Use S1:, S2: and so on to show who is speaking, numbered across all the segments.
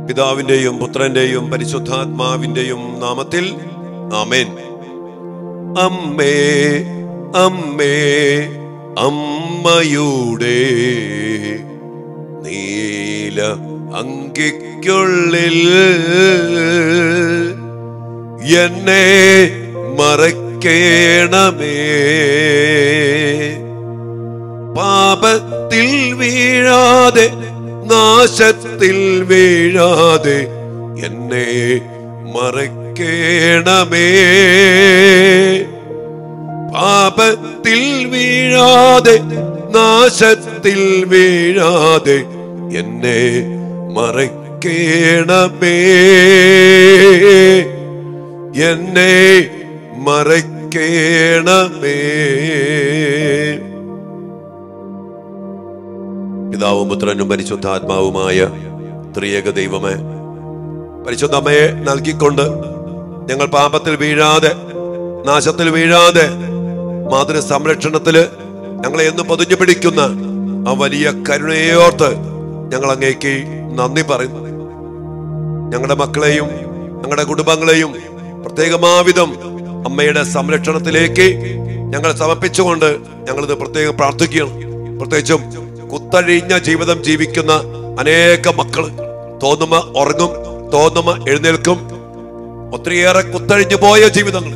S1: പിതാവിന്റെയും പുത്രന്റെയും പരിശുദ്ധാത്മാവിന്റെയും നാമത്തിൽ ആമേൻ അമ്മേ അമ്മേ അമ്മയുടെ നീല അങ്കിക്കുള്ളിൽ എന്നെ മറക്കേണമേ പാപത്തിൽ വീഴാതെ നാശത്തിൽ വീഴാതെ എന്നെ മറക്കേണമേ പാപത്തിൽ വീഴാതെ നാശത്തിൽ വീഴാതെ എന്നെ മറക്കേണമേ എന്നെ മറക്കേണമേ പിതാവും പുത്രനും പരിശുദ്ധാത്മാവുമായ ത്രിയേക ദൈവമേ പരിശുദ്ധ അമ്മയെ നൽകിക്കൊണ്ട് ഞങ്ങൾ പാപത്തിൽ വീഴാതെ നാശത്തിൽ വീഴാതെ മാതൃ സംരക്ഷണത്തില് ഞങ്ങളെ എന്ന് പൊതിഞ്ഞു പിടിക്കുന്ന ആ വലിയ കരുണയോർത്ത് ഞങ്ങൾ അങ്ങേക്ക് നന്ദി പറയുന്നു ഞങ്ങളുടെ മക്കളെയും ഞങ്ങളുടെ കുടുംബങ്ങളെയും പ്രത്യേകമാവിധം അമ്മയുടെ സംരക്ഷണത്തിലേക്ക് ഞങ്ങൾ സമർപ്പിച്ചുകൊണ്ട് ഞങ്ങളിത് പ്രത്യേകം പ്രാർത്ഥിക്കുകയാണ് പ്രത്യേകിച്ചും കുത്തഴിഞ്ഞ ജീവിതം ജീവിക്കുന്ന അനേക മക്കള് തോന്നുമ്പോ ഉറങ്ങും തോന്നുമ്പോ എഴുന്നേൽക്കും ഒത്തിരിയേറെ കുത്തഴിഞ്ഞു പോയ ജീവിതങ്ങൾ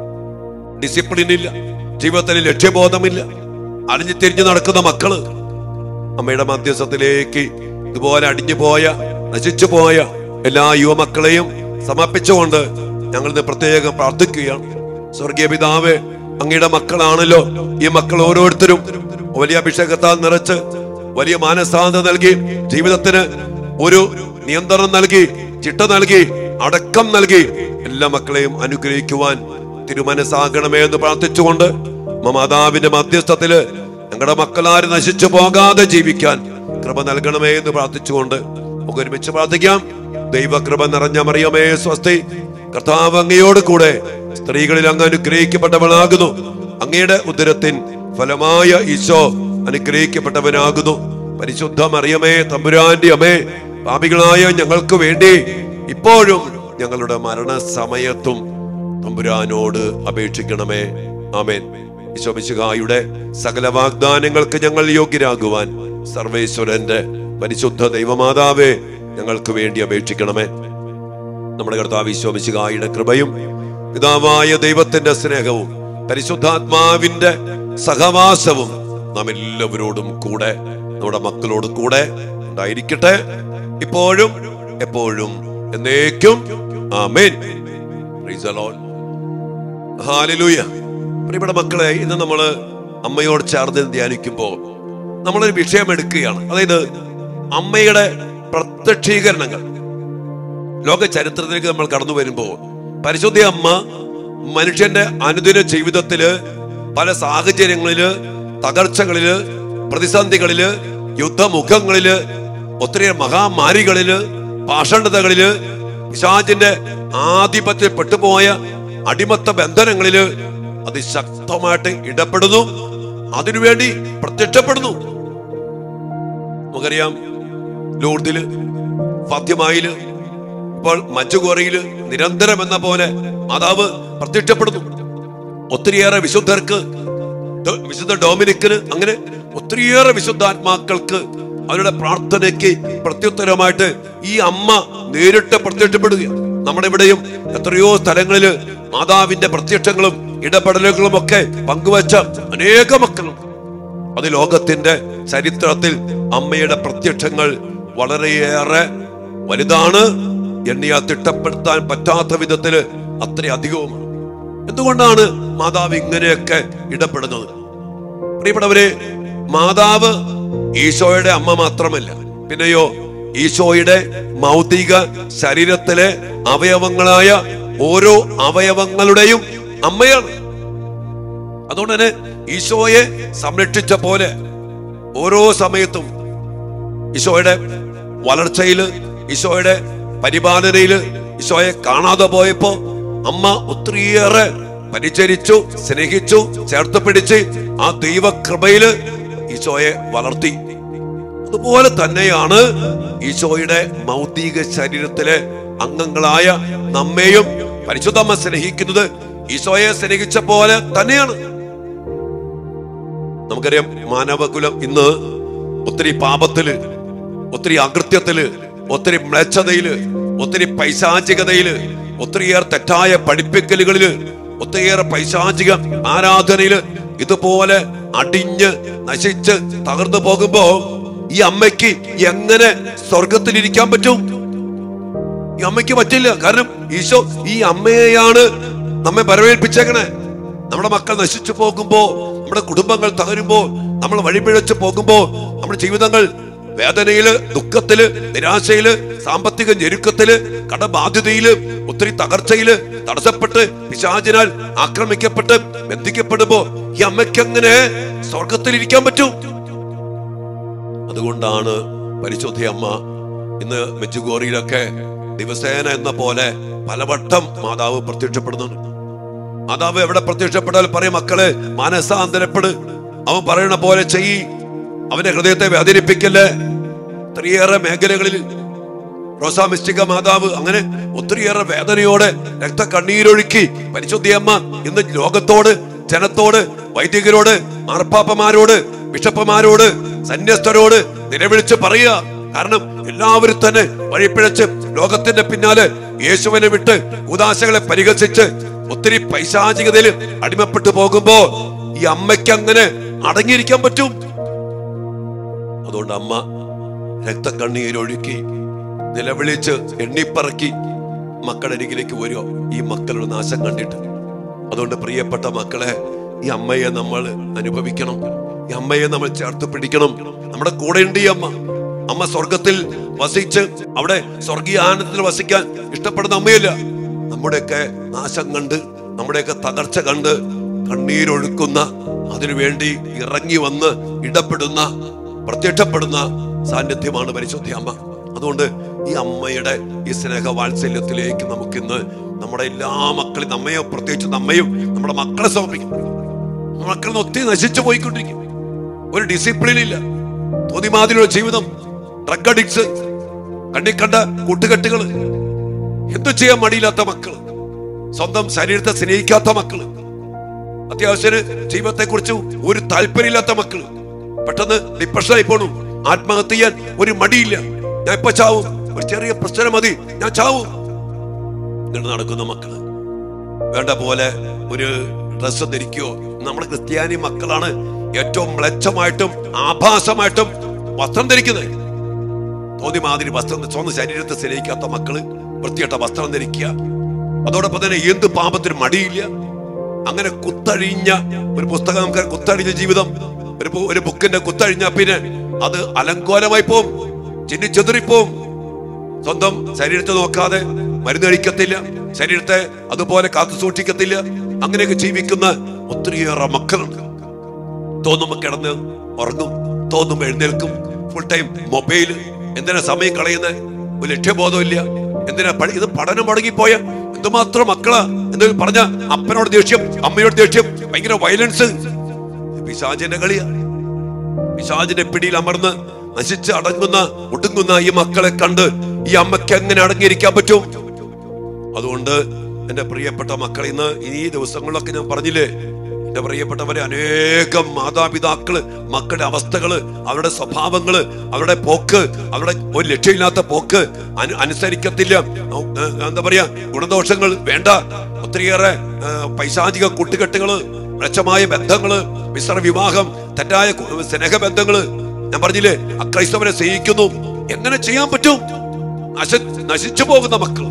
S1: ഡിസിപ്ലിൻ ഇല്ല ജീവിതത്തിൽ ലക്ഷ്യബോധമില്ല അണിഞ്ഞു തിരിഞ്ഞു നടക്കുന്ന മക്കള് അമ്മയുടെ മധ്യസ്ഥത്തിലേക്ക് ഇതുപോലെ അടിഞ്ഞു പോയ നശിച്ചു പോയ എല്ലാ യുവമക്കളെയും സമർപ്പിച്ചുകൊണ്ട് ഞങ്ങൾ ഇന്ന് പ്രത്യേകം പ്രാർത്ഥിക്കുകയാണ് സ്വർഗീയ പിതാവ് അങ്ങയുടെ മക്കളാണല്ലോ ഈ മക്കൾ ഓരോരുത്തരും വലിയ അഭിഷേകത്താൽ നിറച്ച് വലിയ മാനസാന്ത നൽകി ജീവിതത്തിന് ഒരു നിയന്ത്രണം നൽകി ചിട്ട നൽകി അടക്കം നൽകി എല്ലാ മക്കളെയും അനുഗ്രഹിക്കുവാൻ തിരുമനസാകണമേ എന്ന് പ്രാർത്ഥിച്ചുകൊണ്ട് മാതാവിന്റെ മധ്യസ്ഥത്തില് ഞങ്ങളുടെ മക്കളാര് നശിച്ചു പോകാതെ ജീവിക്കാൻ കൃപ നൽകണമേ എന്ന് പ്രാർത്ഥിച്ചുകൊണ്ട് നമുക്ക് ഒരുമിച്ച് പ്രാർത്ഥിക്കാം ദൈവകൃപ നിറഞ്ഞ മറിയമേ സ്വസ്തി കർത്താവ് അങ്ങയോട് കൂടെ സ്ത്രീകളിൽ അങ്ങ് അനുഗ്രഹിക്കപ്പെട്ടവളാകുന്നു അങ്ങയുടെ ഉദരത്തിൻ ഫലമായ ഈശോ അനുഗ്രഹിക്കപ്പെട്ടവനാകുന്നു പരിശുദ്ധ മറിയമേ തമ്പുരാന്റെ അമ്മേ പാപികളായ ഞങ്ങൾക്ക് വേണ്ടി ഇപ്പോഴും ഞങ്ങളുടെ മരണസമയത്തും തമ്പുരാനോട് അപേക്ഷിക്കണമേ ആമേൻ ഈശോമിശുഹായുടെ സകല വാഗ്ദാനങ്ങൾക്ക് ഞങ്ങൾ യോഗ്യരാകുവാൻ സർവേശ്വരന്റെ പരിശുദ്ധ ദൈവമാതാവേ ഞങ്ങൾക്ക് വേണ്ടി അപേക്ഷിക്കണമേ നമ്മുടെ കർത്താവ് ഈശോമിശുഹായുടെ കൃപയും പിതാവായ ദൈവത്തിന്റെ സ്നേഹവും പരിശുദ്ധാത്മാവിന്റെ സഹവാസവും നാം എല്ലാവരോടും കൂടെ നമ്മുടെ മക്കളോട് കൂടെ ഉണ്ടായിരിക്കട്ടെ ഇപ്പോഴും എപ്പോഴും എന്നേക്കും ആമേൻ Praise the Lord. Hallelujah. പ്രിയപ്പെട്ട മക്കളെ ഇന്ന് നമ്മൾ അമ്മയോട് ചേർന്ന് ധ്യാനിക്കുമ്പോൾ നമ്മളൊരു വിഷയം എടുക്കുകയാണ് അതായത് അമ്മയുടെ പ്രത്യക്ഷീകരണങ്ങൾ ലോക ചരിത്രത്തിലേക്ക് നമ്മൾ കടന്നു വരുമ്പോൾ പരിശുദ്ധ അമ്മ മനുഷ്യന്റെ അനുദിന ജീവിതത്തില് പല സാഹചര്യങ്ങളില് തകർച്ചകളില് പ്രതിസന്ധികളില് യുദ്ധമുഖങ്ങളില് ഒത്തിരി മഹാമാരികളില് പാഷണ്ഡതകളില് പിശാചിന്റെ ആധിപത്യത്തിൽ പെട്ടുപോയ അടിമത്ത ബന്ധനങ്ങളില് അതിശക്തമായിട്ട് ഇടപെടുന്നു അതിനുവേണ്ടി പ്രത്യക്ഷപ്പെടുന്നു നമുക്കറിയാം ലൂർദില് ഫാത്യമായില് ഇപ്പോൾ മഞ്ചുകോറയില് നിരന്തരം എന്ന പോലെ മാതാവ് പ്രത്യക്ഷപ്പെടുന്നു ഒത്തിരിയേറെ വിശുദ്ധർക്ക് ദ- വിശുദ്ധ ഡൊമിനിക്കിന് അങ്ങനെ ഒത്തിരിയേറെ വിശുദ്ധാത്മാക്കൾക്ക് അവരുടെ പ്രാർത്ഥനയ്ക്ക് പ്രത്യുത്തരമായിട്ട് ഈ അമ്മ നേരിട്ട് പ്രത്യക്ഷപ്പെടുക നമ്മുടെ ഇവിടെയും എത്രയോ സ്ഥലങ്ങളില് മാതാവിന്റെ പ്രത്യക്ഷങ്ങളും ഇടപെടലുകളും ഒക്കെ പങ്കുവച്ച അനേക മക്കളുണ്ട് അത് ലോകത്തിന്റെ ചരിത്രത്തിൽ അമ്മയുടെ പ്രത്യക്ഷങ്ങൾ വളരെയേറെ വലുതാണ് എണ്ണിയാ തിട്ടപ്പെടുത്താൻ പറ്റാത്ത വിധത്തില് അത്രയധികവുമാണ് എന്തുകൊണ്ടാണ് മാതാവ് ഇങ്ങനെയൊക്കെ ഇടപെടുന്നത് പ്രിയപ്പെട്ടവരെ മാതാവ് ഈശോയുടെ അമ്മ മാത്രമല്ല പിന്നെയോ ഈശോയുടെ മൗതിക ശരീരത്തിലെ അവയവങ്ങളായ ഓരോ അവയവങ്ങളുടെയും അമ്മയാണ് അതുകൊണ്ട് തന്നെ ഈശോയെ സംരക്ഷിച്ച പോലെ ഓരോ സമയത്തും ഈശോയുടെ വളർച്ചയില് ഈശോയുടെ പരിപാലനയില് ഈശോയെ കാണാതെ പോയപ്പോ അമ്മ ഒത്തിരിയേറെ പരിചരിച്ചു സ്നേഹിച്ചു ചേർത്ത് പിടിച്ച് ആ ദൈവകൃപയില് ഈശോയെ വളർത്തി അതുപോലെ തന്നെയാണ് ഈശോയുടെ മൗതിക ശരീരത്തിലെ അംഗങ്ങളായ നമ്മെയും പരിശുദ്ധമ്മ സ്നേഹിക്കുന്നത് ഈശോയെ സ്നേഹിച്ച പോലെ തന്നെയാണ് നമുക്കറിയാം മാനവകുലം ഇന്ന് ഒത്തിരി പാപത്തില് ഒത്തിരി അകൃത്യത്തില് ഒത്തിരി മ്ലേച്ഛതയില് ഒത്തിരി പൈശാചികതയില് ഒത്തിരിയേറെ തെറ്റായ പഠിപ്പിക്കലുകളില് ഒത്തിരിയേറെ പൈശാചിക ആരാധനയില് ഇതുപോലെ അടിഞ്ഞ് നശിച്ച് തകർന്നു പോകുമ്പോ ഈ അമ്മയ്ക്ക് എങ്ങനെ സ്വർഗത്തിലിരിക്കാൻ പറ്റും ഈ അമ്മയ്ക്ക് പറ്റില്ല കാരണം ഈശോ ഈ അമ്മയെയാണ് നമ്മെ വരവേൽപ്പിച്ചേക്കണേ നമ്മുടെ മക്കൾ നശിച്ചു പോകുമ്പോ നമ്മുടെ കുടുംബങ്ങൾ തകരുമ്പോ നമ്മൾ വഴിപിഴച്ചു പോകുമ്പോ നമ്മുടെ ജീവിതങ്ങൾ വേദനയില് ദുഃഖത്തില് നിരാശയില് സാമ്പത്തിക ഞെരുക്കത്തില് കടബാധ്യതയില് ഒത്തിരി തകർച്ചയില് തടസ്സപ്പെട്ട് പിശാചിനാൽ ആക്രമിക്കപ്പെട്ട് ബന്ധിക്കപ്പെടുമ്പോ ഈ അമ്മയ്ക്ക് എങ്ങനെ സ്വർഗത്തിൽ ഇരിക്കാൻ പറ്റും അതുകൊണ്ടാണ് പരിശുദ്ധ അമ്മ ഇന്ന് മെച്ചുഗോറിയിലൊക്കെ ദിവസേന എന്ന പോലെ പലവട്ടം മാതാവ് പ്രത്യക്ഷപ്പെടുന്നുണ്ട് മാതാവ് എവിടെ പ്രത്യക്ഷപ്പെട്ടാൽ പറയും മക്കളെ മാനസാന്തരപ്പെട് അവൻ പറയണ പോലെ ചെയ്യി അവന്റെ ഹൃദയത്തെ വേദനിപ്പിക്കല്ലേ ഒത്തിരിയേറെ മേഖലകളിൽ റോസാ മിസ്റ്റിക മാതാവ് അങ്ങനെ ഒത്തിരിയേറെ വേദനയോടെ രക്തക്കണ്ണീരൊഴുക്കി പരിശുദ്ധിയമ്മ ഇന്ന് ലോകത്തോട് ജനത്തോട് വൈദികരോട് മാർപ്പാപ്പമാരോട് ബിഷപ്പുമാരോട് സന്യസ്തരോട് നിലവിളിച്ച് പറയുക കാരണം എല്ലാവരും തന്നെ വഴിപ്പിഴച്ച് ലോകത്തിന്റെ പിന്നാലെ യേശുവിനെ വിട്ട് ഉദാശകളെ പരിഹസിച്ച് ഒത്തിരി പൈശാചികതയിൽ അടിമപ്പെട്ടു പോകുമ്പോ ഈ അമ്മയ്ക്ക് അങ്ങനെ അടങ്ങിയിരിക്കാൻ പറ്റും അതുകൊണ്ട് അമ്മ രക്തക്കണ്ണീരൊഴുക്കി നിലവിളിച്ച് എണ്ണിപ്പറക്കി മക്കളുടെ അരികിലേക്ക് വരുമോ ഈ മക്കളുടെ നാശം കണ്ടിട്ട് അതുകൊണ്ട് പ്രിയപ്പെട്ട മക്കളെ ഈ അമ്മയെ നമ്മൾ അനുഭവിക്കണം ഈ അമ്മയെ നമ്മൾ ചേർത്ത് പിടിക്കണം നമ്മുടെ കൂടെ ഉണ്ട് ഈ അമ്മ അമ്മ സ്വർഗത്തിൽ വസിച്ച് അവിടെ സ്വർഗീയ ആനന്ദത്തിൽ വസിക്കാൻ ഇഷ്ടപ്പെടുന്ന അമ്മയല്ല നമ്മുടെയൊക്കെ നാശം കണ്ട് നമ്മുടെയൊക്കെ തകർച്ച കണ്ട് കണ്ണീരൊഴുക്കുന്ന അതിനുവേണ്ടി ഇറങ്ങി വന്ന് ഇടപെടുന്ന പ്രത്യക്ഷപ്പെടുന്ന സാന്നിധ്യമാണ് പരിശുദ്ധ അമ്മ അതുകൊണ്ട് ഈ അമ്മയുടെ ഈ സ്നേഹ വാത്സല്യത്തിലേക്ക് നമുക്കിന്ന് നമ്മുടെ എല്ലാ മക്കളും നമ്മയോ പ്രത്യേകിച്ച് നമ്മയും നമ്മുടെ മക്കളെ സമർപ്പിക്കും മക്കൾ ഒത്തിരി നശിച്ചു പോയിക്കൊണ്ടിരിക്കും ഒരു ഡിസിപ്ലിൻ ഇല്ല തോന്നിമാതിരിയുള്ള ജീവിതം ഡ്രഗ് അഡിക്ട്സ് കണ്ണി കണ്ട കൂട്ടുകെട്ടുകൾ എന്തു ചെയ്യാൻ മടിയില്ലാത്ത മക്കള് സ്വന്തം ശരീരത്തെ സ്നേഹിക്കാത്ത മക്കള് അത്യാവശ്യത്തിന് ജീവിതത്തെ കുറിച്ച് ഒരു താല്പര്യമില്ലാത്ത മക്കള് പെട്ടെന്ന് ഡിപ്രഷനായി പോണു ആത്മഹത്യ ചെയ്യാൻ ഒരു മടിയില്ല ഞാൻ ഇപ്പൊ ചാവും ഒരു ചെറിയ പ്രശ്നം മതി ഞാൻ ചാവും ഇങ്ങനെ നടക്കുന്ന മക്കള് വേണ്ട പോലെ ഒരു ഡ്രസ്സ് ധരിക്കുകയോ നമ്മുടെ ക്രിസ്ത്യാനി മക്കളാണ് ഏറ്റവും മ്ലച്ഛമായിട്ടും ആഭാസമായിട്ടും വസ്ത്രം ധരിക്കുന്നത് തോന്നി മാതിരി വസ്ത്രം സ്വന്തം ശരീരത്തെ സ്നേഹിക്കാത്ത മക്കള് വൃത്തിയായിട്ട വസ്ത്രം ധരിക്കുക അതോടൊപ്പം തന്നെ എന്ത് പാപത്തിനും മടിയില്ല അങ്ങനെ കുത്തഴിഞ്ഞ ഒരു പുസ്തകം നമുക്ക് കുത്തഴിഞ്ഞ ജീവിതം ഒരു ബു- ഒരു ബുക്കിന്റെ കുത്തഴിഞ്ഞ പിന്നെ അത് അലങ്കോലമായി പോവും ചിന്നിച്ചെതിറിപ്പോവും സ്വന്തം ശരീരത്തെ നോക്കാതെ മരുന്ന് കഴിക്കത്തില്ല ശരീരത്തെ അതുപോലെ കാത്തു സൂക്ഷിക്കത്തില്ല അങ്ങനെയൊക്കെ ജീവിക്കുന്ന ഒത്തിരിയേറെ മക്കളുണ്ട് തോന്നുമ്പോ കിടന്ന് ഉറങ്ങും തോന്നുമ്പോ എഴുന്നേൽക്കും ഫുൾ ടൈം മൊബൈൽ എന്തിനാ സമയം കളയുന്നത് ഒരു ലക്ഷ്യബോധമില്ല എന്തിനാ പഠി ഇത് പഠനം മുടങ്ങിപ്പോയ എന്തുമാത്രം മക്കളാ എന്ന് പറഞ്ഞ അപ്പനോട് ദേഷ്യം അമ്മയോട് ദേഷ്യം ഭയങ്കര വയലൻസ് പിശാചിന്റെ കളിയാ പിശാചിന്റെ പിടിയിൽ അമർന്ന് നശിച്ച് അടങ്ങുന്ന ഒടുങ്ങുന്ന ഈ മക്കളെ കണ്ട് ഈ അമ്മയ്ക്ക് എങ്ങനെ അടങ്ങിയിരിക്കാൻ പറ്റും അതുകൊണ്ട് എന്റെ പ്രിയപ്പെട്ട മക്കൾ ഇന്ന് ഈ ദിവസങ്ങളിലൊക്കെ ഞാൻ പറഞ്ഞില്ലേ എന്റെ പ്രിയപ്പെട്ടവരെ അനേകം മാതാപിതാക്കള് മക്കളുടെ അവസ്ഥകള് അവരുടെ സ്വഭാവങ്ങള് അവരുടെ പോക്ക് അവരുടെ ഒരു ലക്ഷ്യമില്ലാത്ത പോക്ക് അനു- അനുസരിക്കത്തില്ല ഏ, എന്താ പറയാ ഗുണദോഷങ്ങൾ വേണ്ട ഒത്തിരിയേറെ ഏ, പൈശാചിക കൂട്ടുകെട്ടുകള് മെച്ചമായ ബന്ധങ്ങള് മിശ്ര വിവാഹം തെറ്റായ കു- സ്നേഹബന്ധങ്ങള് ഞാൻ പറഞ്ഞില്ലേ അക്രൈസ്തവരെ സ്നേഹിക്കുന്നു എങ്ങനെ ചെയ്യാൻ പറ്റും നശ നശിച്ചു പോകുന്ന മക്കൾ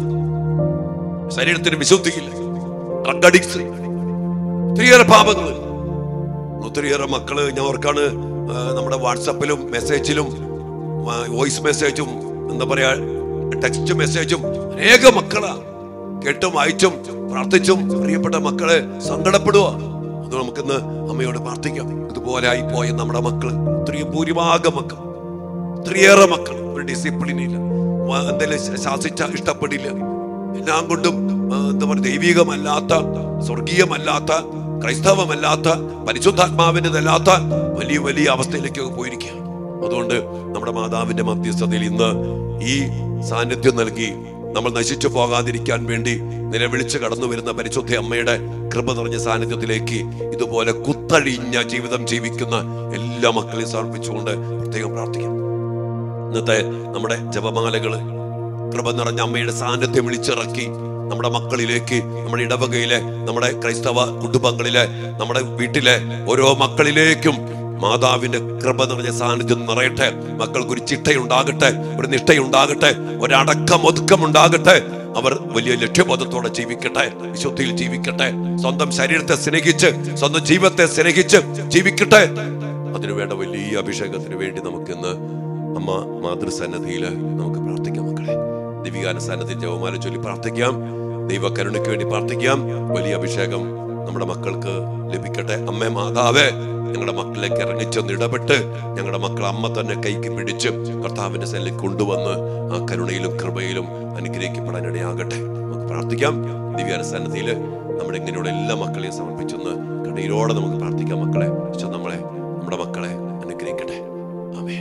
S1: ശരീരത്തിന് വിശുദ്ധിയില്ല ഡ്രഗ് അഡിക്സ് ഒത്തിരിയേറെ പാപങ്ങൾ ഒത്തിരിയേറെ മക്കള് ഞാൻ ഓർക്കാണ് ആ, നമ്മുടെ വാട്സപ്പിലും മെസ്സേജിലും വോയിസ് മെസ്സേജും എന്താ പറയാ ടെക്സ്റ്റ് മെസ്സേജും അനേക മക്കളാ കേട്ടും വായിച്ചും പ്രാർത്ഥിച്ചും പ്രിയപ്പെട്ട മക്കളെ സങ്കടപ്പെടുക അത് നമുക്കിന്ന് അമ്മയോട് പ്രാർത്ഥിക്കാം ഇതുപോലെ ആയി പോയ നമ്മുടെ മക്കള് ഒത്തിരി ഭൂരിഭാഗം മക്കൾ ഒത്തിരിയേറെ മക്കൾ ഒരു ഡിസിപ്ലിൻ ഇല്ല വ- എന്തെങ്കിലും ശാസിച്ച ഇഷ്ടപ്പെടില്ല എല്ലാം കൊണ്ടും ആ, എന്താ പറയുക ദൈവികമല്ലാത്ത സ്വർഗീയമല്ലാത്ത ക്രൈസ്തവമല്ലാത്ത പരിശുദ്ധാത്മാവിൻ്റെതല്ലാത്ത വലിയ വലിയ അവസ്ഥയിലേക്ക് പോയിരിക്കുക അതുകൊണ്ട് നമ്മുടെ മാതാവിന്റെ മധ്യസ്ഥതയിൽ ഇന്ന് ഈ സാന്നിധ്യം നൽകി നമ്മൾ നശിച്ചു പോകാതിരിക്കാൻ വേണ്ടി നിലവിളിച്ച് കടന്നു വരുന്ന പരിശുദ്ധ അമ്മയുടെ കൃപ നിറഞ്ഞ സാന്നിധ്യത്തിലേക്ക് ഇതുപോലെ കുത്തഴിഞ്ഞ ജീവിതം ജീവിക്കുന്ന എല്ലാ മക്കളെയും സമർപ്പിച്ചുകൊണ്ട് പ്രത്യേകം പ്രാർത്ഥിക്കാം ഇന്നത്തെ നമ്മുടെ ജപമാലകള് കൃപ നിറഞ്ഞ അമ്മയുടെ സാന്നിധ്യം വിളിച്ചിറക്കി നമ്മുടെ മക്കളിലേക്ക് നമ്മുടെ ഇടവകയിലെ നമ്മുടെ ക്രൈസ്തവ കുടുംബങ്ങളിലെ നമ്മുടെ വീട്ടിലെ ഓരോ മക്കളിലേക്കും മാതാവിന്റെ കൃപ നിറഞ്ഞ സാന്നിധ്യം നിറയട്ടെ മക്കൾക്ക് ഒരു ചിട്ടയുണ്ടാകട്ടെ ഒരു നിഷ്ഠയുണ്ടാകട്ടെ ഒരടക്കം ഒതുക്കം ഉണ്ടാകട്ടെ അവർ വലിയ ലക്ഷ്യബോധത്തോടെ ജീവിക്കട്ടെ വിശുദ്ധിയിൽ ജീവിക്കട്ടെ സ്വന്തം ശരീരത്തെ സ്നേഹിച്ച് സ്വന്തം ജീവിതത്തെ സ്നേഹിച്ച് ജീവിക്കട്ടെ അതിനുവേണ്ട വലിയ അഭിഷേകത്തിന് വേണ്ടി നമുക്കിന്ന് അമ്മ മാതൃസന്നദ്ധിയിൽ നമുക്ക് പ്രാർത്ഥിക്കാം മക്കളെ ദിവികാന സന്നദ്ധി ജവമാല ചൊല്ലി പ്രാർത്ഥിക്കാം ദൈവകരുണയ്ക്ക് വേണ്ടി പ്രാർത്ഥിക്കാം വലിയ അഭിഷേകം നമ്മുടെ മക്കൾക്ക് ലഭിക്കട്ടെ അമ്മേ മാതാവേ ഞങ്ങളുടെ മക്കളിലേക്ക് ഇറങ്ങിച്ചെന്ന് ഇടപെട്ട് ഞങ്ങളുടെ മക്കൾ അമ്മ തന്നെ കൈക്ക് പിടിച്ച് കർത്താവിന്റെ സെല്ലിൽ കൊണ്ടുവന്ന് ആ കരുണയിലും കൃപയിലും അനുഗ്രഹിക്കപ്പെടാൻ ഇടയാകട്ടെ നമുക്ക് പ്രാർത്ഥിക്കാം ദിവ്യാന സന്നദ്ധിയിൽ നമ്മുടെ ഇങ്ങനെയുള്ള എല്ലാ മക്കളെയും സമർപ്പിച്ചൊന്ന് കണ്ണീരോടെ നമുക്ക് പ്രാർത്ഥിക്കാം മക്കളെ ഈശോ നമ്മളെ നമ്മുടെ മക്കളെ അനുഗ്രഹിക്കട്ടെ ആമേ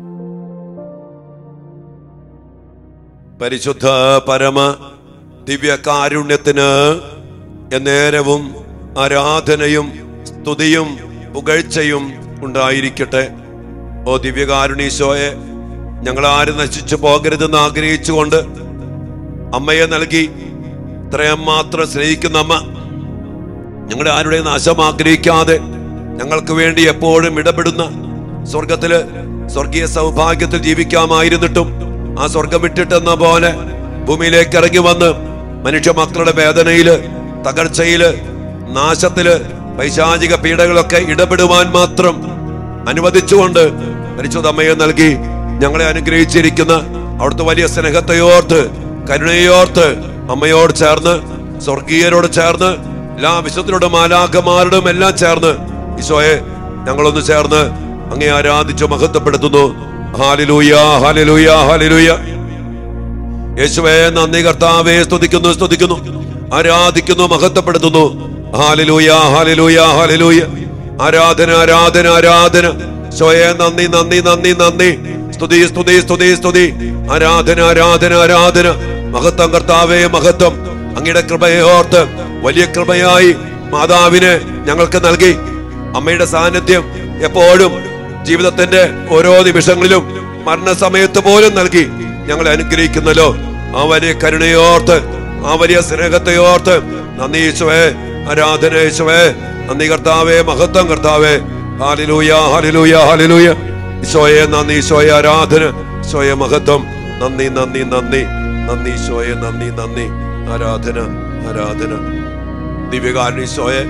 S1: പരിശുദ്ധ പരമ ദിവ്യ കാരുണ്യത്തിന് എന്നേരവും ആരാധനയും സ്തുതിയും പുകഴ്ചയും ഉണ്ടായിരിക്കട്ടെ ഓ ദിവ്യകാരുണീശോയെ ഞങ്ങൾ ആരും നശിച്ചു പോകരുതെന്ന് ആഗ്രഹിച്ചുകൊണ്ട് അമ്മയെ നൽകി ഇത്രയും മാത്രം സ്നേഹിക്കുന്ന അമ്മ ഞങ്ങളുടെ ആരുടെയും നാശം ആഗ്രഹിക്കാതെ ഞങ്ങൾക്ക് വേണ്ടി എപ്പോഴും ഇടപെടുന്ന സ്വർഗത്തില് സ്വർഗീയ സൗഭാഗ്യത്തിൽ ജീവിക്കാമായിരുന്നിട്ടും ആ സ്വർഗം വിട്ടിട്ടെന്ന പോലെ ഭൂമിയിലേക്ക് ഇറങ്ങി വന്ന് മനുഷ്യ മക്കളുടെ വേദനയില് തകർച്ചയില് നാശത്തില് പൈശാചിക പീഡകളൊക്കെ ഇടപെടുവാൻ മാത്രം അനുവദിച്ചുകൊണ്ട് പരിശുദ്ധ അമ്മയെ നൽകി ഞങ്ങളെ അനുഗ്രഹിച്ചിരിക്കുന്ന അവിടുത്തെ വലിയ സ്നേഹത്തെയോർത്ത് കരുണയോർത്ത് അമ്മയോട് ചേർന്ന് സ്വർഗീയരോട് ചേർന്ന് എല്ലാ വിശുദ്ധരോടും മാലാഖമാരോടും എല്ലാം ചേർന്ന് ഈശോയെ ഞങ്ങളൊന്ന് ചേർന്ന് അങ്ങേ ആരാധിച്ചു മഹത്വപ്പെടുത്തുന്നു ഹാലിലൂയ ഹാലിലൂയ ഹാലിലൂയ യേശുവേ നന്ദി കർത്താവേ സ്തുതിക്കുന്നു സ്തുതിക്കുന്നു ആരാധിക്കുന്നു മഹത്വപ്പെടുത്തുന്നു ഹാലിലൂയ ഹാലിലൂയ ഹാലിലൂയ ആരാധന ആരാധന ആരാധന സ്വയെ നന്ദി നന്ദി നന്ദി നന്ദി സ്തുതി സ്തുതി സ്തുതി സ്തുതി ആരാധന ആരാധന ആരാധന മഹത്വം കർത്താവേ മഹത്വം അങ്ങയുടെ കൃപയെ ഓർത്ത് വലിയ കൃപയായി മാതാവിനെ ഞങ്ങൾക്ക് നൽകി അമ്മയുടെ സാന്നിധ്യം എപ്പോഴും ജീവിതത്തിന്റെ ഓരോ നിമിഷങ്ങളിലും മരണസമയത്ത് പോലും നൽകി ഞങ്ങളെ അനുഗ്രഹിക്കുന്നല്ലോ ആ വലിയ കരുണയോർത്ത് ആ വലിയ സ്നേഹത്തെയോർത്ത് നന്ദി യേശുവേ ആരാധന യേശുവേ നന്ദി കർത്താവേ മഹത്വം കർത്താവേ ഹാലിലൂയ ഹാലിലൂയ ഹാലിലൂയ ഈശോയെ നന്ദി ഈശോയെ ആരാധന ഈശോയെ മഹത്വം നന്ദി നന്ദി നന്ദി നന്ദി ഈശോയെ നന്ദി നന്ദി ആരാധന ആരാധന ദിവ്യകാരണ ഈശോയെ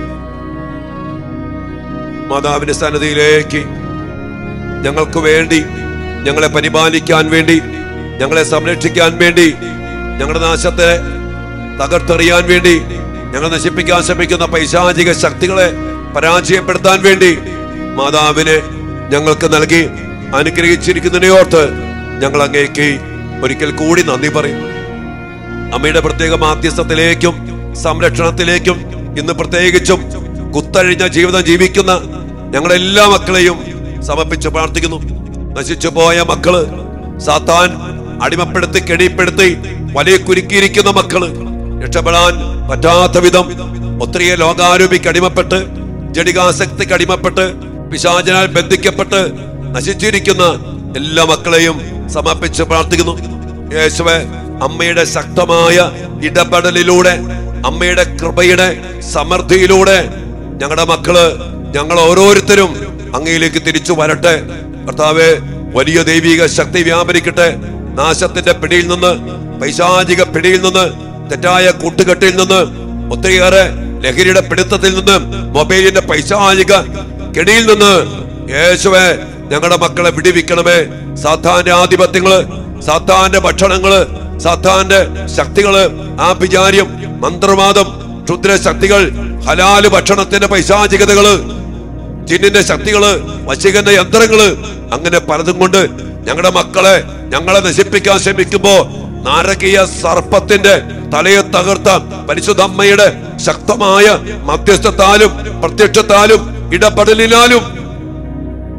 S1: മാതാവിന്റെ സന്നദ്ധിയിലേക്ക് ഞങ്ങൾക്ക് വേണ്ടി ഞങ്ങളെ പരിപാലിക്കാൻ വേണ്ടി ഞങ്ങളെ സംരക്ഷിക്കാൻ വേണ്ടി ഞങ്ങളുടെ നാശത്തെ തകർത്തെറിയാൻ വേണ്ടി ഞങ്ങൾ നശിപ്പിക്കാൻ ശ്രമിക്കുന്ന പൈശാചിക ശക്തികളെ പരാജയപ്പെടുത്താൻ വേണ്ടി മാതാവിനെ ഞങ്ങൾക്ക് നൽകി അനുഗ്രഹിച്ചിരിക്കുന്നതിനെയോർത്ത് ഞങ്ങൾ അങ്ങേക്ക് ഒരിക്കൽ കൂടി നന്ദി പറയും അമ്മയുടെ പ്രത്യേക മാധ്യസ്ഥത്തിലേക്കും സംരക്ഷണത്തിലേക്കും ഇന്ന് പ്രത്യേകിച്ചും കുത്തഴിഞ്ഞ ജീവിതം ജീവിക്കുന്ന ഞങ്ങളുടെ എല്ലാ മക്കളെയും സമർപ്പിച്ച് പ്രാർത്ഥിക്കുന്നു നശിച്ചു പോയ മക്കള് സാത്താൻ അടിമപ്പെടുത്തി കെണിപ്പെടുത്തി വലിയ കുരുക്കിയിരിക്കുന്ന മക്കള് രക്ഷപ്പെടാൻ പറ്റാത്ത വിധം ഒത്തിരിയെ ലോകാരൂപിക്ക് അടിമപ്പെട്ട് ജടികാസക്തിക്ക് അടിമപ്പെട്ട് പിശാചനാൽ ബന്ധിക്കപ്പെട്ട് നശിച്ചിരിക്കുന്ന എല്ലാ മക്കളെയും സമർപ്പിച്ച് പ്രാർത്ഥിക്കുന്നു യേശുവെ അമ്മയുടെ ശക്തമായ ഇടപെടലിലൂടെ അമ്മയുടെ കൃപയുടെ സമൃദ്ധിയിലൂടെ ഞങ്ങളുടെ മക്കള് ഞങ്ങൾ ഓരോരുത്തരും അങ്ങയിലേക്ക് തിരിച്ചു വരട്ടെ കർത്താവെ വലിയ ദൈവിക ശക്തി വ്യാപരിക്കട്ടെ നാശത്തിന്റെ പിടിയിൽ നിന്ന് പൈശാചിക പിടിയിൽ നിന്ന് തെറ്റായ കൂട്ടുകെട്ടിൽ നിന്ന് ഒത്തിരിയേറെ ലഹരിയുടെ പിടുത്തത്തിൽ നിന്ന് മൊബൈലിന്റെ പൈശാചിക കെടിയിൽ നിന്ന് യേശുവെ ഞങ്ങളുടെ മക്കളെ വിടിവിക്കണമേ സാത്താന്റെ ആധിപത്യങ്ങള് സാത്താന്റെ ഭക്ഷണങ്ങള് സാത്താന്റെ ശക്തികള് ആഭിചാര്യം മന്ത്രവാദം ക്ഷുദ്ര ശക്തികൾ ഹലാല് ഭക്ഷണത്തിന്റെ പൈശാചികതകള് ജിന്നിന്റെ ശക്തികള് വശീകരണ യന്ത്രങ്ങള് അങ്ങനെ പലതും കൊണ്ട് ഞങ്ങളുടെ മക്കളെ ഞങ്ങളെ നശിപ്പിക്കാൻ ശ്രമിക്കുമ്പോ നാരകീയ സർപ്പത്തിന്റെ തലയെ തകർത്ത പരിശുദ്ധ അമ്മയുടെ ശക്തമായ മധ്യസ്ഥത്താലും പ്രത്യക്ഷത്താലും ഇടപെടലിനാലും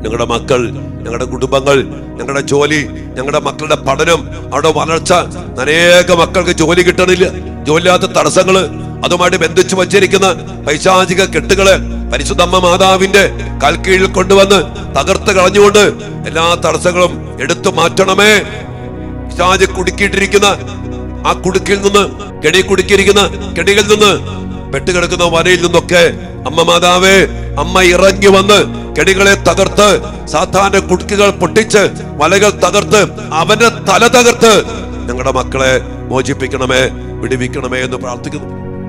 S1: ഞങ്ങളുടെ മക്കൾ ഞങ്ങളുടെ കുടുംബങ്ങൾ ഞങ്ങളുടെ ജോലി ഞങ്ങളുടെ മക്കളുടെ പഠനം അവിടെ വളർച്ച അനേക മക്കൾക്ക് ജോലി കിട്ടണില്ല ജോലിയില്ലാത്ത തടസ്സങ്ങള് അതുമായിട്ട് ബന്ധിച്ചു വച്ചിരിക്കുന്ന പൈശാചിക കെട്ടുകള് പരിശുദ്ധമ്മ മാതാവിന്റെ കാൽക്കീഴിൽ കൊണ്ടുവന്ന് തകർത്ത് കളഞ്ഞുകൊണ്ട് എല്ലാ തടസ്സങ്ങളും എടുത്തു മാറ്റണമേ പിശാച് കുടുക്കിയിട്ടിരിക്കുന്ന ആ കുടുക്കിൽ നിന്ന് കെണി കുടുക്കിയിരിക്കുന്ന കെണികളിൽ നിന്ന് പെട്ടുകിടക്കുന്ന വരയിൽ നിന്നൊക്കെ അമ്മ മാതാവേ അമ്മ ഇറങ്ങി വന്ന് കെണികളെ തകർത്ത് സാധാരണ കുടുക്കുകൾ പൊട്ടിച്ച് വലകൾ തകർത്ത് അവന്റെ തല തകർത്ത് ഞങ്ങളുടെ മക്കളെ മോചിപ്പിക്കണമേ വിടുവിക്കണമേ എന്ന് പ്രാർത്ഥിക്കുന്നു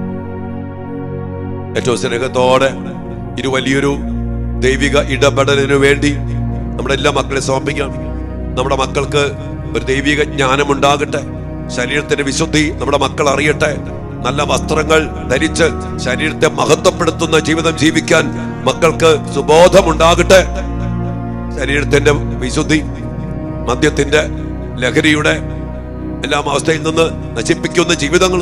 S1: ഏറ്റവും സ്നേഹത്തോടെ ഇത് വലിയൊരു ദൈവിക ഇടപെടലിനു വേണ്ടി നമ്മുടെ എല്ലാ മക്കളെ സമർപ്പിക്കാം നമ്മുടെ മക്കൾക്ക് ഒരു ദൈവിക ജ്ഞാനം ഉണ്ടാകട്ടെ ശരീരത്തിന്റെ വിശുദ്ധി നമ്മുടെ മക്കൾ അറിയട്ടെ നല്ല വസ്ത്രങ്ങൾ ധരിച്ച് ശരീരത്തെ മഹത്വപ്പെടുത്തുന്ന ജീവിതം ജീവിക്കാൻ മക്കൾക്ക് സുബോധമുണ്ടാകട്ടെ ശരീരത്തിന്റെ വിശുദ്ധി മദ്യത്തിന്റെ ലഹരിയുടെ എല്ലാം അവസ്ഥയിൽ നിന്ന് നശിപ്പിക്കുന്ന ജീവിതങ്ങൾ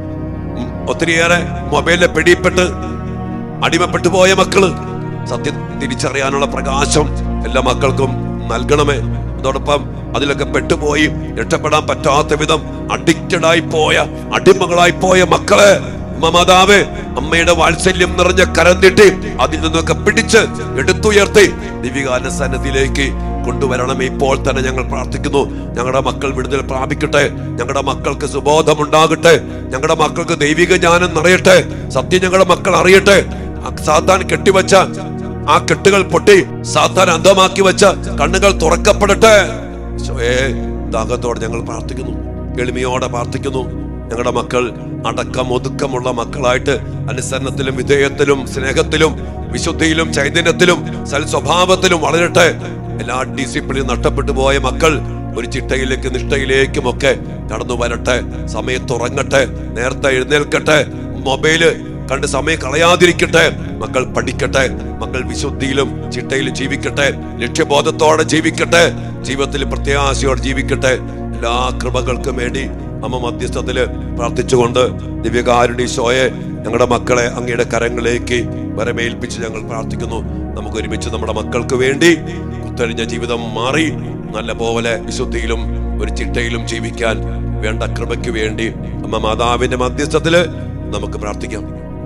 S1: ഒത്തിരിയേറെ മൊബൈലിലെ പിടിപ്പെട്ട് അടിമപ്പെട്ടു പോയ മക്കള് സത്യം തിരിച്ചറിയാനുള്ള പ്രകാശം എല്ലാ മക്കൾക്കും നൽകണമേ അതോടൊപ്പം അതിലൊക്കെ പെട്ടുപോയി രക്ഷപ്പെടാൻ പറ്റാത്ത വിധം അഡിക്റ്റഡ് ആയി പോയ അടിമകളായി പോയ മക്കളെ അമ്മ മാതാവേ അമ്മയുടെ വാത്സല്യം നിറഞ്ഞ കരം നീട്ടി അതിൽ നിന്നൊക്കെ പിടിച്ച് എടുത്തുയർത്തി ദിവികാല സന്നദ്ധിയിലേക്ക് കൊണ്ടുവരണമേ ഇപ്പോൾ തന്നെ ഞങ്ങൾ പ്രാർത്ഥിക്കുന്നു ഞങ്ങളുടെ മക്കൾ വിടുതൽ പ്രാപിക്കട്ടെ ഞങ്ങളുടെ മക്കൾക്ക് സുബോധമുണ്ടാകട്ടെ ഞങ്ങളുടെ മക്കൾക്ക് ദൈവിക ജ്ഞാനം നിറയട്ടെ സത്യം ഞങ്ങളുടെ മക്കൾ അറിയട്ടെ ആ സാത്താൻ കെട്ടിവച്ച ആ കെട്ടുകൾ പൊട്ടി സാത്താൻ അന്ധമാക്കി വെച്ച കണ്ണുകൾ തുറക്കപ്പെടട്ടെ ഈശോയെ ദാഹത്തോടെ ഞങ്ങൾ പ്രാർത്ഥിക്കുന്നു എളിമയോടെ പ്രാർത്ഥിക്കുന്നു ഞങ്ങളുടെ മക്കൾ അടക്കം ഒതുക്കമുള്ള മക്കളായിട്ട് അനുസരണത്തിലും വിധേയത്തിലും സ്നേഹത്തിലും വിശുദ്ധിയിലും ചൈതന്യത്തിലും സൽ സ്വഭാവത്തിലും വളരട്ടെ എല്ലാ ഡിസിപ്ലിനും നഷ്ടപ്പെട്ടു പോയ മക്കൾ ഒരു ചിട്ടയിലേക്ക് നിഷ്ഠയിലേക്കും ഒക്കെ കടന്നു വരട്ടെ സമയത്ത് ഉറങ്ങട്ടെ നേരത്തെ എഴുന്നേൽക്കട്ടെ മൊബൈല് കണ്ട് സമയം കളയാതിരിക്കട്ടെ മക്കൾ പഠിക്കട്ടെ മക്കൾ വിശുദ്ധിയിലും ചിട്ടയിലും ജീവിക്കട്ടെ ലക്ഷ്യബോധത്തോടെ ജീവിക്കട്ടെ ജീവിതത്തിൽ പ്രത്യാശയോടെ ജീവിക്കട്ടെ എല്ലാ കൃപകൾക്കും വേണ്ടി അമ്മ മധ്യസ്ഥത്തില് പ്രാർത്ഥിച്ചുകൊണ്ട് ദിവ്യകാരുണീശോയെ ഞങ്ങളുടെ മക്കളെ അങ്ങയുടെ കരങ്ങളിലേക്ക് വരമേൽപ്പിച്ച് ഞങ്ങൾ പ്രാർത്ഥിക്കുന്നു നമുക്ക് ഒരുമിച്ച് നമ്മുടെ മക്കൾക്ക് വേണ്ടി കുത്തഴിഞ്ഞ ജീവിതം മാറി നല്ല പോലെ വിശുദ്ധിയിലും ഒരു ചിട്ടയിലും ജീവിക്കാൻ വേണ്ട കൃപയ്ക്ക് വേണ്ടി അമ്മ മാതാവിന്റെ മധ്യസ്ഥത്തില് നമുക്ക് പ്രാർത്ഥിക്കാം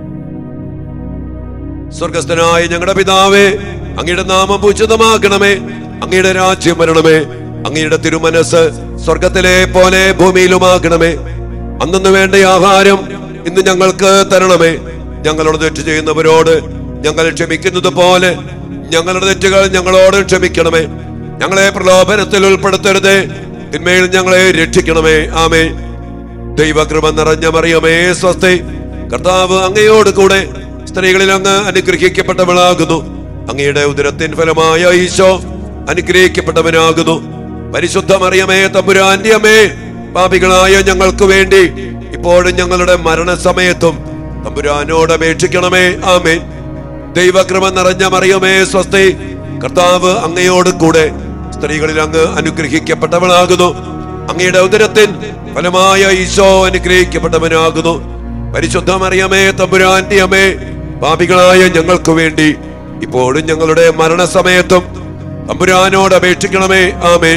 S1: സ്വർഗസ്ഥനായ ഞങ്ങളുടെ പിതാവേ അങ്ങയുടെ നാമം പൂജിതമാക്കണമേ അങ്ങയുടെ രാജ്യം വരണമേ അങ്ങയുടെ തിരുമനസ് സ്വർഗത്തിലെ പോലെ ഭൂമിയിലുമാക്കണമേ അന്നു വേണ്ട ആഹാരം ഇന്ന് ഞങ്ങൾക്ക് തരണമേ ഞങ്ങളോട് തെറ്റ് ചെയ്യുന്നവരോട് ഞങ്ങൾ ക്ഷമിക്കുന്നത് പോലെ ഞങ്ങളുടെ തെറ്റുകൾ ഞങ്ങളോട് ക്ഷമിക്കണമേ ഞങ്ങളെ പ്രലോഭനത്തിൽ ഉൾപ്പെടുത്തരുതേ തിന്മയിൽ ഞങ്ങളെ രക്ഷിക്കണമേ ആമേ ദൈവകൃപ നിറഞ്ഞ മറിയമേ സ്വസ്തി കർത്താവ് അങ്ങയോട് കൂടെ സ്ത്രീകളിൽ അങ്ങ് അനുഗ്രഹിക്കപ്പെട്ടവളാകുന്നു അങ്ങയുടെ ഉദരത്തിൻ ഫലമായ ഈശോ അനുഗ്രഹിക്കപ്പെട്ടവനാകുന്നു പരിശുദ്ധ മറിയമേ തമ്പുരാന്റെ അമ്മേ പാപികളായ ഞങ്ങൾക്ക് വേണ്ടി ഇപ്പോഴും ഞങ്ങളുടെ മരണസമയത്തും തമ്പുരാനോട് അപേക്ഷിക്കണമേ ആമേ ദൈവകൃപ നിറഞ്ഞ മറിയമേ സ്വസ്തി കർത്താവ് അങ്ങയോട് കൂടെ സ്ത്രീകളിൽ അങ്ങ് അനുഗ്രഹിക്കപ്പെട്ടവളാകുന്നു അങ്ങയുടെ ഉദരത്തിൻ ഫലമായ ഈശോ അനുഗ്രഹിക്കപ്പെട്ടവനാകുന്നു പരിശുദ്ധ മറിയമേ തമ്പുരാന്റെ അമ്മേ പാപികളായ ഞങ്ങൾക്ക് വേണ്ടി ഇപ്പോഴും ഞങ്ങളുടെ മരണസമയത്തും തമ്പുരാനോട് അപേക്ഷിക്കണമേ ആമേൻ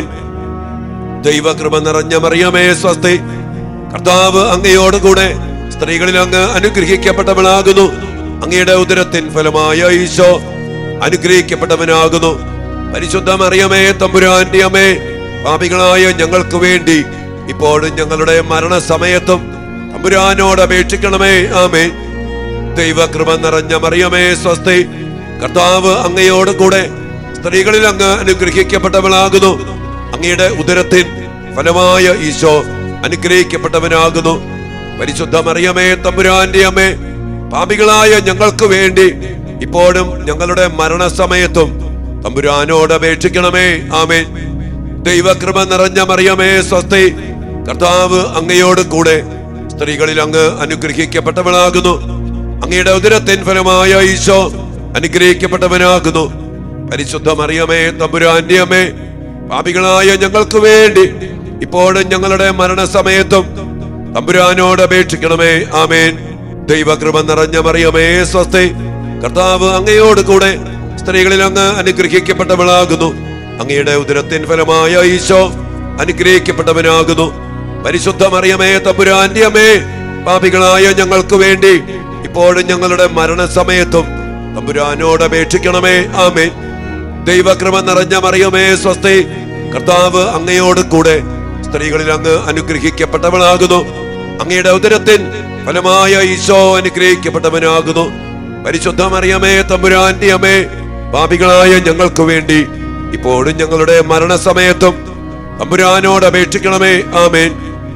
S1: ദൈവകൃപ നിറഞ്ഞ മറിയമേ സ്വസ്തി കർത്താവ് അങ്ങയോട് കൂടെ സ്ത്രീകളിൽ അങ്ങ് അനുഗ്രഹിക്കപ്പെട്ടവളാകുന്നു അങ്ങയുടെ ഉദരത്തിൻ ഫലമായ ഈശോ അനുഗ്രഹിക്കപ്പെട്ടവനാകുന്നു പരിശുദ്ധ മറിയമേ തമ്പുരാന്റെ അമ്മേ പാപികളായ ഞങ്ങൾക്ക് വേണ്ടി ഇപ്പോഴും ഞങ്ങളുടെ മരണസമയത്തും തമ്പുരാനോട് അപേക്ഷിക്കണമേ ആമേ ദൈവകൃപ നിറഞ്ഞ മറിയമേ സ്വസ്തി കർത്താവ് അങ്ങയോട് കൂടെ സ്ത്രീകളിൽ അങ്ങ് അനുഗ്രഹിക്കപ്പെട്ടവളാകുന്നു അങ്ങയുടെ ഉദരത്തിൻ ഫലമായ ഈശോ അനുഗ്രഹിക്കപ്പെട്ടവനാകുന്നു പരിശുദ്ധ മറിയമേ തമ്പുരാന്റെ അമ്മേ പാപികളായ ഞങ്ങൾക്ക് വേണ്ടി ഇപ്പോഴും ഞങ്ങളുടെ മരണസമയത്തും തമ്പുരാനോട് അപേക്ഷിക്കണമേ ആമേ ദൈവകൃപ നിറഞ്ഞ മറിയമേ സ്വസ്തി കർത്താവ് അങ്ങയോട് കൂടെ സ്ത്രീകളിൽ അങ്ങ് അനുഗ്രഹിക്കപ്പെട്ടവളാകുന്നു അങ്ങയുടെ ഉദരത്തിൻ ഫലമായ ഈശോ അനുഗ്രഹിക്കപ്പെട്ടവനാകുന്നു പരിശുദ്ധ മറിയമേ തമ്പുരാന്റെ അമ്മേ പാപികളായ ഞങ്ങൾക്ക് വേണ്ടി ഇപ്പോഴും ഞങ്ങളുടെ മരണസമയത്തും തമ്പുരാനോട് അപേക്ഷിക്കണമേ ആമേൻ ദൈവകൃപ നിറഞ്ഞ മറിയമേ സ്വസ്തി കർത്താവ് അങ്ങയോട് കൂടെ സ്ത്രീകളിൽ അങ്ങ് അനുഗ്രഹിക്കപ്പെട്ടവളാകുന്നു അങ്ങയുടെ ഉദരത്തിൻ ഫലമായ ഈശോ അനുഗ്രഹിക്കപ്പെട്ടവനാകുന്നു പരിശുദ്ധ മറിയമേ തമ്പുരാന്റെ അമ്മേ പാപികളായ ഞങ്ങൾക്ക് വേണ്ടി ഇപ്പോഴും ഞങ്ങളുടെ മരണസമയത്തും തമ്പുരാനോട് അപേക്ഷിക്കണമേ ആമേൻ ദൈവകൃപ നിറഞ്ഞ മറിയമേ സ്വസ്തി കർത്താവ് അങ്ങയോട് കൂടെ സ്ത്രീകളിൽ അങ്ങ് അനുഗ്രഹിക്കപ്പെട്ടവളാകുന്നു അങ്ങയുടെ ഉദരത്തിൻ ഫലമായ ഈശോ അനുഗ്രഹിക്കപ്പെട്ടവനാകുന്നു പരിശുദ്ധ മറിയമേ തമ്പുരാന്റെ അമ്മേ പാപികളായ ഞങ്ങൾക്ക് വേണ്ടി ഇപ്പോഴും ഞങ്ങളുടെ മരണസമയത്തും തമ്പുരാനോട് അപേക്ഷിക്കണമേ ആമേൻ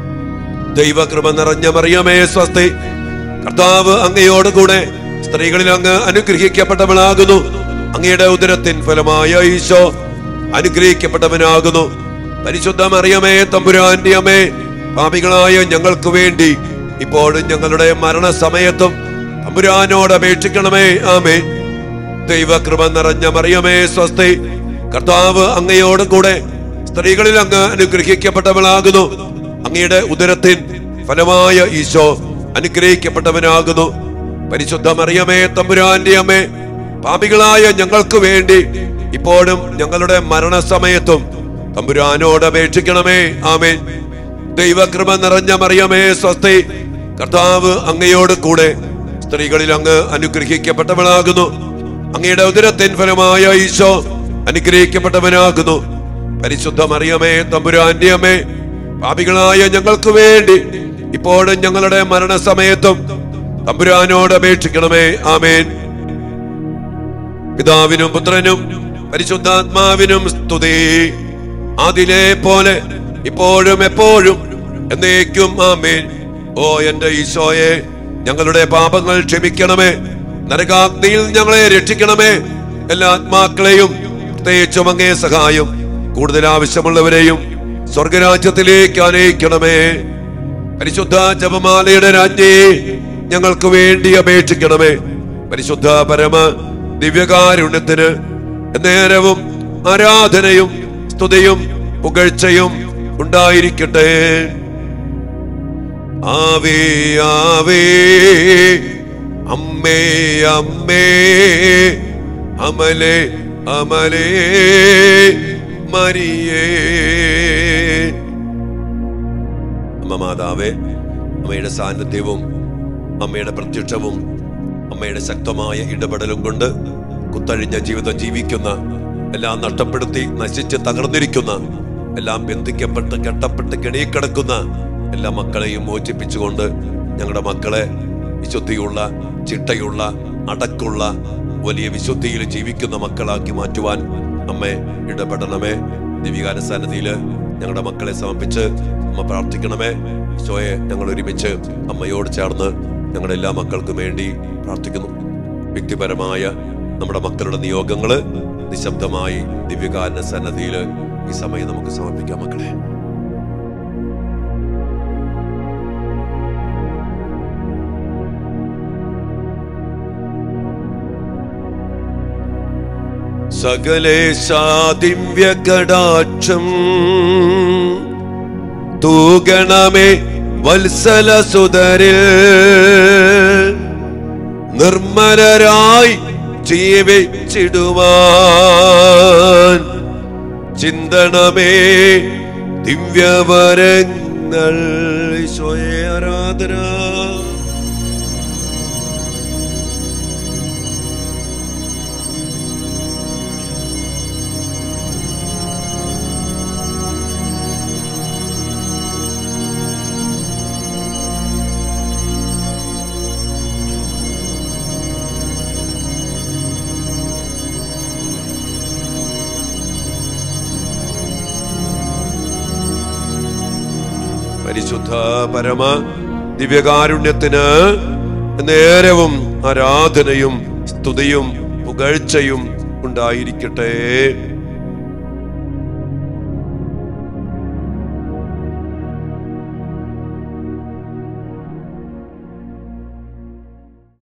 S1: ദൈവകൃപ നിറഞ്ഞ മറിയമേ സ്വസ്തി കർത്താവ് അങ്ങയോട് കൂടെ സ്ത്രീകളിൽ അങ്ങ് അനുഗ്രഹിക്കപ്പെട്ടവളാകുന്നു അങ്ങയുടെ ഉദരത്തിൻ ഫലമായ ഈശോ അനുഗ്രഹിക്കപ്പെട്ടവനാകുന്നു പരിശുദ്ധ മറിയമേ തമ്പുരാന്റെ അമ്മേ പാപികളായ ഞങ്ങൾക്ക് വേണ്ടി ഇപ്പോഴും ഞങ്ങളുടെ മരണസമയത്തും തമ്പുരാനോട് അപേക്ഷിക്കണമേ ആമേ ദൈവകൃപ നിറഞ്ഞ മറിയമേ സ്വസ്തി കർത്താവ് അങ്ങയോട് കൂടെ സ്ത്രീകളിൽ അങ്ങ് അനുഗ്രഹിക്കപ്പെട്ടവളാകുന്നു അങ്ങയുടെ ഉദരത്തിൻ ഫലമായ ഈശോ അനുഗ്രഹിക്കപ്പെട്ടവനാകുന്നു പരിശുദ്ധ മറിയമേ തമ്പുരാന്റെ അമ്മേ പാപികളായ ഞങ്ങൾക്ക് വേണ്ടി ഇപ്പോഴും ഞങ്ങളുടെ മരണസമയത്തും തമ്പുരാനോട് അപേക്ഷിക്കണമേ ആമേൻ ദൈവകൃപ നിറഞ്ഞ മറിയമേ സ്വസ്തി കർത്താവ് അങ്ങയോട് കൂടെ സ്ത്രീകളിൽ അങ്ങ് അനുഗ്രഹിക്കപ്പെട്ടവളാകുന്നു അങ്ങയുടെ ഉദരത്തിൻ ഫലമായ ഈശോ അനുഗ്രഹിക്കപ്പെട്ടവനാകുന്നു പരിശുദ്ധ മറിയമേ തമ്പുരാന്റെ അമ്മേ പാപികളായ ഞങ്ങൾക്ക് വേണ്ടി ഇപ്പോഴും ഞങ്ങളുടെ മരണസമയത്തും തമ്പുരാനോട് അപേക്ഷിക്കണമേ ആമേൻ പിതാവിനും പുത്രനും പരിശുദ്ധാത്മാവിനും സ്തുതി അതിലെ പോലെ ഇപ്പോഴും എപ്പോഴും എന്നേക്കും ആമേൻ ഓ എന്റെ ഈശോയെ ഞങ്ങളുടെ പാപങ്ങൾ ക്ഷമിക്കണമേ നരകാഗ്നിയിൽ ഞങ്ങളെ രക്ഷിക്കണമേ എല്ലാ ആത്മാക്കളെയും പ്രത്യേകിച്ചും അങ്ങേ സഹായം കൂടുതൽ ആവശ്യമുള്ളവരെയും സ്വർഗരാജ്യത്തിലേക്ക് അനയിക്കണമേ പരിശുദ്ധ ജപമാലയുടെ രാജ്ഞി ഞങ്ങൾക്ക് വേണ്ടി അപേക്ഷിക്കണമേ പരിശുദ്ധ പരമ ദിവ്യകാരുണ്യത്തിന് നേരവും ആരാധനയും സ്തുതിയും പുകഴ്ചയും ഉണ്ടായിരിക്കട്ടെ ആവേ ആവേ അമ്മേ അമ്മേ അമലേ അമലേ മരിയേ അമ്മ മാതാവേ അമ്മയുടെ സാന്നിധ്യവും അമ്മയുടെ പ്രത്യക്ഷവും അമ്മയുടെ ശക്തമായ ഇടപെടലും കൊണ്ട് കുത്തഴിഞ്ഞ ജീവിതം ജീവിക്കുന്ന എല്ലാം നഷ്ടപ്പെടുത്തി നശിച്ച് തകർന്നിരിക്കുന്ന എല്ലാം ബന്ധിക്കപ്പെട്ട് കെട്ടപ്പെട്ട് കെണിയിക്കിടക്കുന്ന എല്ലാ മക്കളെയും മോചിപ്പിച്ചുകൊണ്ട് ഞങ്ങളുടെ മക്കളെ വിശുദ്ധിയുള്ള ചിട്ടയുള്ള അടക്കുള്ള വലിയ വിശുദ്ധിയിൽ ജീവിക്കുന്ന മക്കളാക്കി മാറ്റുവാൻ അമ്മേ ഇടപെടണമേ ദിവികാര സന്നിധിയില് ഞങ്ങളുടെ മക്കളെ സമർപ്പിച്ച് അമ്മ പ്രാർത്ഥിക്കണമേ ഈശോയെ ഞങ്ങൾ ഒരുമിച്ച് അമ്മയോട് ചേർന്ന് ഞങ്ങളുടെ എല്ലാ മക്കൾക്കും വേണ്ടി പ്രാർത്ഥിക്കുന്നു വ്യക്തിപരമായ നമ്മുടെ മക്കളുടെ നിയോഗങ്ങള് നിശബ്ദമായി ദിവ്യകാരന സന്നദ്ധിയില് ഈ സമയം നമുക്ക് സമർപ്പിക്കാം മക്കളെ സകലേശാദിവ്യ കടാക്ഷം തൂകണമേ വത്സല സുതരിൽ നിർമ്മലരായി ജീവിച്ചിടുവാൻ ചിന്തണമേ ദിവ്യവരങ്ങൾ ഈശോയെ ആരാധന പരിശുദ്ധ പരമ ദിവ്യകാരുണ്യത്തിന് നേരവും ആരാധനയും സ്തുതിയും പുകഴ്ചയും ഉണ്ടായിരിക്കട്ടെ